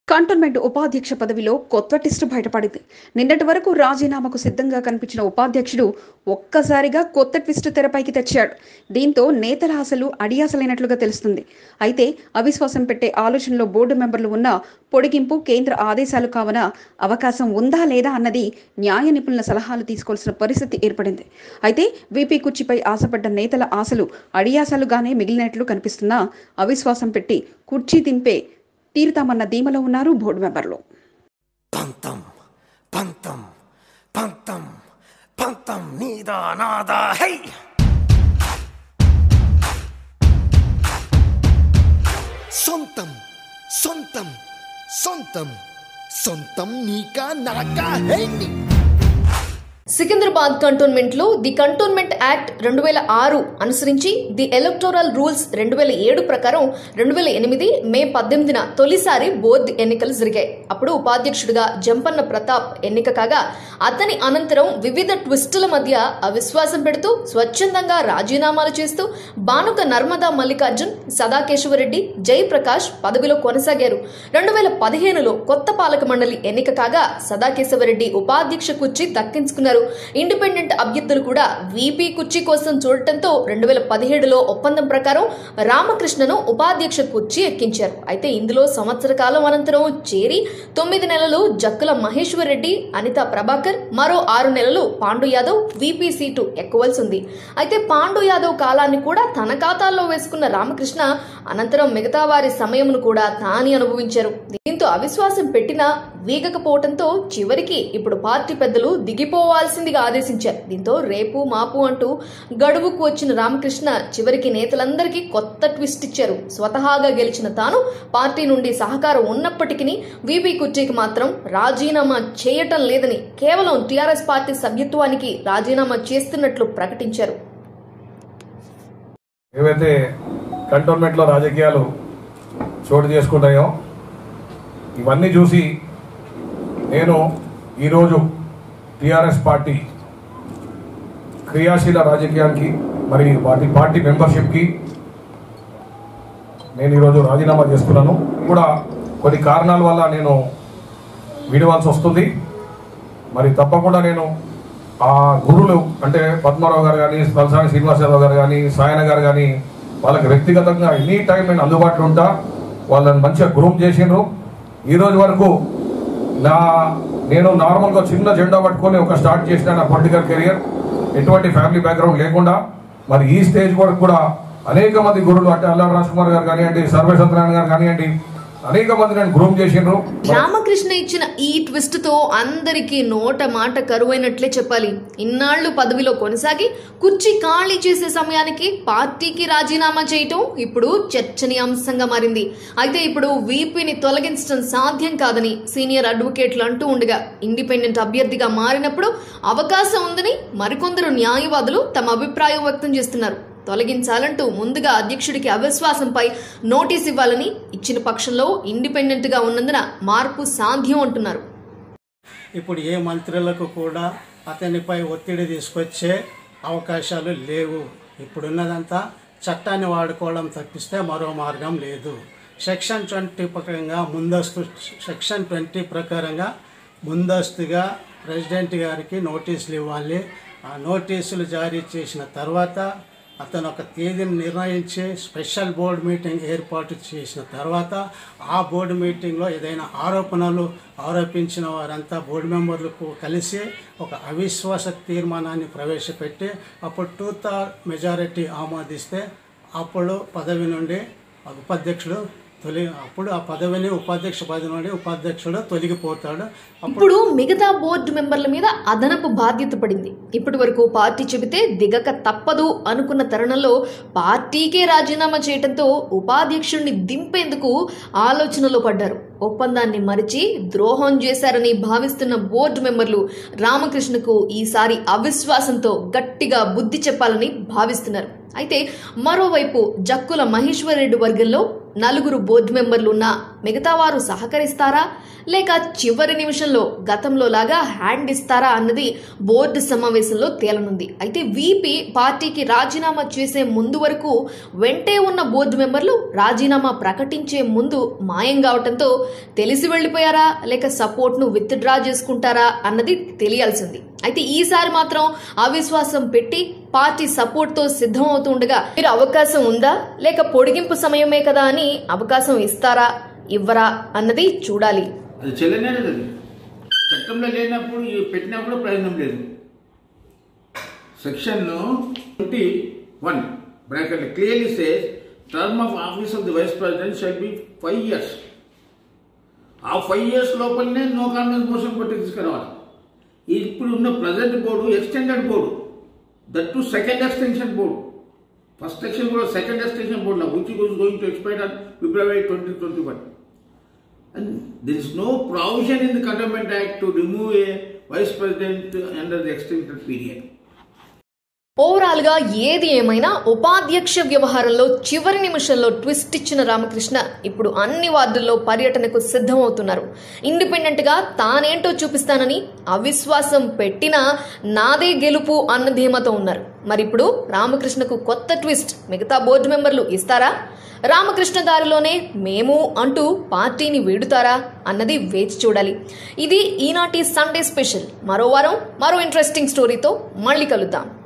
Cantonment ఉపాధ్యక్ష పదవిలో కొత్త test బయటపడింది నిన్నటి వరకు రాజీనామాకు సిద్ధంగా కనిపించిన ఉపాధ్యక్షుడు ఒక్కసారిగా కొత్త ట్విస్ట్ తెరపైకి తెచ్చాడు దీంతో నేతల ఆశలు అడియాసలైనట్లుగా తెలుస్తుంది అయితే అవిశ్వాసం పెట్టే ఆలోచనలో బోర్డు మెంబర్లు ఉన్న పొడిగింపు కేంద్ర ఆదేశాలు కావున అవకాశం ఉందా లేదా అన్నది న్యాయ నిపుణుల సలహాలు తీసుకోవాల్సిన పరిస్థితి ఏర్పడింది అయితే వీపీ కుర్చీపై ఆశపడ్డ నేతల ఆశలు అడియాసలుగానే మిగిలినట్లు కనిపిస్తున్నా అవిశ్వాసం పెట్టి కుర్చీ దింపే తీరుతామన్న ధీమలో ఉన్నారు బోర్డు మెంబర్లు పంతం పంతం పంతం పంతం నీదా నాదా హై సొంతం సొంతం సొంతం సొంతం నీకా నాకా హై నీ సికింద్రాబాద్ కంటోన్మెంట్ లో ది కంటోన్మెంట్ యాక్ట్ రెండు వేల ఆరు అనుసరించి ది ఎలక్టోరల్ రూల్స్ రెండు వేల ఏడు ప్రకారం రెండు వేల ఎనిమిది మే పద్దెనిమిదిన తొలిసారి బోర్డు ఎన్నికలు జరిగాయి అప్పుడు ఉపాధ్యక్షుడిగా జంపన్న ప్రతాప్ ఎన్నిక కాగా అతని అనంతరం వివిధ ట్విస్టుల మధ్య అవిశ్వాసం పెడుతూ స్వచ్ఛందంగా రాజీనామాలు చేస్తూ బానుక నర్మదా మల్లికార్జున్ సదాకేశవరెడ్డి జయప్రకాష్ పదవిలో కొనసాగారు రెండు వేల పదిహేనులో కొత్త పాలక మండలి ఎన్నిక కాగా సదాకేశవరెడ్డి ఉపాధ్యక్ష కుర్చీ దక్కించుకున్నారు ఇండిపెండెంట్ అభ్యర్థులు కూడా వీపీ కుర్చీ కోసం చూడటంతో రెండు వేల పదిహేడులో ఒప్పందం ప్రకారం రామకృష్ణను ఉపాధ్యక్ష కుర్చీ ఎక్కించారు అయితే ఇందులో సంవత్సర కాలం అనంతరం చేరి తొమ్మిది నెలలు జక్కుల మహేశ్వర్ రెడ్డి అనిత ప్రభాకర్ మరో ఆరు నెలలు పాండు యాదవ్ వీపీ సీటు ఎక్కవలసి ఉంది అయితే పాండు యాదవ్ కాలాన్ని కూడా తన ఖాతాల్లో వేసుకున్న రామకృష్ణ అనంతరం మిగతా వారి సమయమును కూడా తాని అనుభవించారు దీంతో అవిశ్వాసం పెట్టినా వీగకపోవడంతో చివరికి ఇప్పుడు పార్టీ పెద్దలు దిగిపోవాల్సిందిగా ఆదేశించారు దీంతో రేపు మాపు అంటూ గడువుకు వచ్చిన రామకృష్ణ చివరికి నేతలందరికీ కొత్త ట్విస్ట్ ఇచ్చారు స్వతహాగా గెలిచిన తాను పార్టీ నుండి సహకారం ఉన్నప్పటికీ వీపీ కుర్చీకి మాత్రం రాజీనామా చేయటం లేదని కేవలం టీఆర్ఎస్ పార్టీ సభ్యత్వానికి రాజీనామా చేస్తున్నట్లు ప్రకటించారు ఏవైతే కంటోన్మెంట్లో రాజకీయాలు చోటు చేసుకుంటాయో ఇవన్నీ చూసి నేను ఈరోజు టిఆర్ఎస్ పార్టీ క్రియాశీల రాజకీయానికి మరి వాటి పార్టీ మెంబర్షిప్కి నేను ఈరోజు రాజీనామా చేసుకున్నాను కూడా కొన్ని కారణాల వల్ల నేను విడవలసి వస్తుంది మరి తప్పకుండా నేను ఆ గురువులు అంటే పద్మారావు గారు కానీ తలసాని శ్రీనివాసరావు గారు కానీ సాయన గారు కానీ వాళ్ళకి వ్యక్తిగతంగా ఎనీ టైం నేను అందుబాటులో ఉంటా వాళ్ళని మంచిగా గ్రూమ్ చేసిండ్రు ఈ రోజు వరకు నా నేను నార్మల్గా చిన్న జెండా పట్టుకొని ఒక స్టార్ట్ చేసిన నా పొలిటికల్ కెరియర్ ఎటువంటి ఫ్యామిలీ బ్యాక్గ్రౌండ్ లేకుండా మరి ఈ స్టేజ్ వరకు కూడా అనేక మంది గురువులు అంటే అల్లా రాజ్ కుమార్ గారు కానివ్వండి సర్వే సత్యనారాయణ గారు కానివ్వండి అనేక మంది నేను గ్రూమ్ చేసిండ్రు రామకృష్ణ ఇచ్చిన ఈ ట్విస్ట్ తో అందరికీ నోట మాట కరువైనట్లే చెప్పాలి ఇన్నాళ్లు పదవిలో కొనసాగి కుర్చీ ఖాళీ చేసే సమయానికి పార్టీకి రాజీనామా చేయటం ఇప్పుడు చర్చనీయాంశంగా మారింది అయితే ఇప్పుడు వీపీని తొలగించడం సాధ్యం కాదని సీనియర్ అడ్వకేట్లు అంటూ ఉండగా ఇండిపెండెంట్ అభ్యర్థిగా మారినప్పుడు అవకాశం ఉందని మరికొందరు న్యాయవాదులు తమ అభిప్రాయం వ్యక్తం చేస్తున్నారు తొలగించాలంటూ ముందుగా అధ్యక్షుడికి అవిశ్వాసంపై నోటీస్ ఇవ్వాలని ఇచ్చిన పక్షంలో ఇండిపెండెంట్ గా ఉన్నందున మార్పు సాధ్యం అంటున్నారు ఇప్పుడు ఏ మంత్రులకు కూడా అతనిపై ఒత్తిడి తీసుకొచ్చే అవకాశాలు లేవు ఇప్పుడున్నదంతా చట్టాన్ని వాడుకోవడం తప్పిస్తే మరో మార్గం లేదు సెక్షన్ ట్వంటీ ప్రకారంగా ముందస్తు సెక్షన్ ట్వంటీ ప్రకారంగా ముందస్తుగా ప్రెసిడెంట్ గారికి నోటీసులు ఇవ్వాలి ఆ నోటీసులు జారీ చేసిన తర్వాత అతను ఒక తేదీని నిర్ణయించి స్పెషల్ బోర్డు మీటింగ్ ఏర్పాటు చేసిన తర్వాత ఆ బోర్డు మీటింగ్లో ఏదైనా ఆరోపణలు ఆరోపించిన వారంతా బోర్డు మెంబర్లకు కలిసి ఒక అవిశ్వాస తీర్మానాన్ని ప్రవేశపెట్టి అప్పుడు టూ థర్డ్ మెజారిటీ ఆమోదిస్తే అప్పుడు పదవి నుండి ఉపాధ్యక్షుడు తొలి అప్పుడు ఆ పదవిని ఉపాధ్యక్ష పదవి నుండి ఉపాధ్యక్షుడు తొలగిపోతాడు ఇప్పుడు మిగతా బోర్డు మెంబర్ల మీద అదనపు బాధ్యత పడింది ఇప్పటి వరకు పార్టీ చెబితే దిగక తప్పదు అనుకున్న తరుణంలో పార్టీకే రాజీనామా చేయడంతో ఉపాధ్యక్షుడిని దింపేందుకు ఆలోచనలో పడ్డారు ఒప్పందాన్ని మరిచి ద్రోహం చేశారని భావిస్తున్న బోర్డు మెంబర్లు రామకృష్ణకు ఈసారి అవిశ్వాసంతో గట్టిగా బుద్ధి చెప్పాలని భావిస్తున్నారు అయితే మరోవైపు జక్కుల మహేశ్వర్ రెడ్డి వర్గంలో నలుగురు బోర్డు మెంబర్లు ఉన్నా మిగతా వారు సహకరిస్తారా లేక చివరి నిమిషంలో గతంలో లాగా హ్యాండ్ ఇస్తారా అన్నది బోర్డు సమావేశంలో తేలనుంది అయితే వీపీ పార్టీకి రాజీనామా చేసే ముందు వరకు వెంటే ఉన్న బోర్డు మెంబర్లు రాజీనామా ప్రకటించే ముందు మాయం కావటంతో తెలిసి వెళ్ళిపోయారా లేక సపోర్ట్ను విత్డ్రా చేసుకుంటారా అన్నది తెలియాల్సింది అయితే ఈసారి మాత్రం అవిశ్వాసం పెట్టి పార్టీ సపోర్ట్తో సిద్ధమవుతుండగా మీరు అవకాశం ఉందా లేక పొడిగింపు సమయమే కదా అని అవకాశం ఇస్తారా ఇవ్వరా అన్నది చూడాలి అది చెల్లనేది అది చట్టంలో లేనప్పుడు ఈ పెట్టినా కూడా ప్రయోజనం లేదు సెక్షన్లో twenty one bracket clearly says term of office of the vice president shall be five years ఆ ఫైవ్ ఇయర్స్ లోపలనే నో కాన్ఫిడెన్స్ మోషన్ పట్టి తీసుకురావాలి ఇప్పుడు ఉన్న present board extended board that too second extension board first section కూడా second extension board which is going to expire on February twenty twenty one And there is no provision in the Cantonment Act to remove a vice president under the extended period. Overall గా ఏది ఏమైనా ఉపాధ్యక్ష వ్యవహారంలో చివరి నిమిషంలో twist ఇచ్చిన రామకృష్ణ ఇప్పుడు అన్ని వార్డుల్లో పర్యటనకు సిద్ధమవుతున్నారు ఇండిపెండెంట్ గా తానేంటో చూపిస్తానని అవిశ్వాసం పెట్టినా నాదే గెలుపు అన్న ధీమతో ఉన్నారు మరి ఇప్పుడు రామకృష్ణకు కొత్త ట్విస్ట్ మిగతా బోర్డు మెంబర్లు ఇస్తారా రామకృష్ణ దారిలోనే మేము అంటూ పార్టీని వీడుతారా అన్నది వేచి చూడాలి ఇది ఈనాటి సండే స్పెషల్ మరో వారం మరో ఇంట్రెస్టింగ్ స్టోరీతో మళ్ళీ కలుద్దాం